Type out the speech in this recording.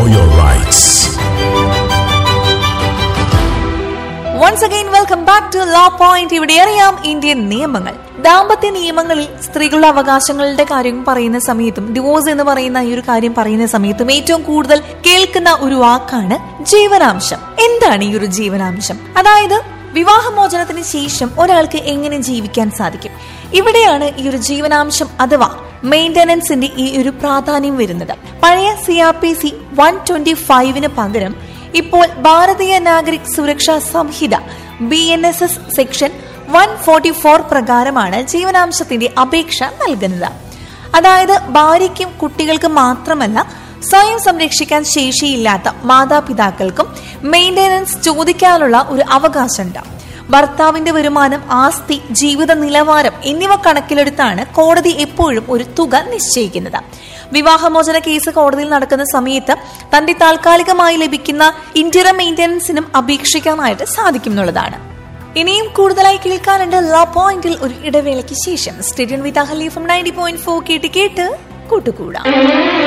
your rights. Once again welcome back to law point ഇവിടെ അറിയാം Indian നിയമങ്ങൾ ദാമ്പത്യ നിയമങ്ങളിൽ സ്ത്രീകളുടെ അവകാശങ്ങളുടെ കാര്യം പറയുന്ന സമയത്തും ഡിവോഴ്സ് എന്ന് പറയുന്ന ഈ ഒരു കാര്യം പറയുന്ന സമയത്തും ഏറ്റവും കൂടുതൽ കേൾക്കുന്ന ഒരു വാക്കാണ് ജീവനാംശം എന്താണ് ഈ ഒരു ജീവനാംശം അതായത് വിവാഹമോചനത്തിന് ശേഷം ഒരാൾക്ക് എങ്ങനെ ജീവിക്കാൻ സാധിക്കും ഇവിടെയാണ് ഈ ഒരു ജീവനാംശം അഥവാ മെയിന്റനൻസിന്റെ ഈ ഒരു പ്രാധാന്യം വരുന്നത് പഴയ C R P C one twenty ഫൈവിന് പകരം ഇപ്പോൾ Bharatiya Nagarik Suraksha Sanhita B N S S section one forty four പ്രകാരമാണ് ജീവനാംശത്തിന്റെ അപേക്ഷ നൽകുന്നത് അതായത് ഭാര്യയ്ക്കും കുട്ടികൾക്കും മാത്രമല്ല സ്വയം സംരക്ഷിക്കാൻ ശേഷിയില്ലാത്ത മാതാപിതാക്കൾക്കും മെയിന്റനൻസ് ചോദിക്കാനുള്ള ഒരു അവകാശമുണ്ട് ഭർത്താവിന്റെ വരുമാനം ആസ്തി ജീവിത നിലവാരം എന്നിവ കണക്കിലെടുത്താണ് കോടതി എപ്പോഴും ഒരു തുക നിശ്ചയിക്കുന്നത് വിവാഹമോചന കേസ് കോടതിയിൽ നടക്കുന്ന സമയത്ത് തന്റെ താൽക്കാലികമായി ലഭിക്കുന്ന ഇന്റർ മെയിന്റനൻസിനും അപേക്ഷിക്കാനായിട്ട് സാധിക്കും എന്നുള്ളതാണ് ഇനിയും കൂടുതലായി കേൾക്കാനുണ്ട് ലാ പോയിന്റിൽ ഒരു ഇടവേളയ്ക്ക് ശേഷം stadium with Ahali from ninety point four കേട്ട് കേട്ട് കൂട്ടുകൂടാം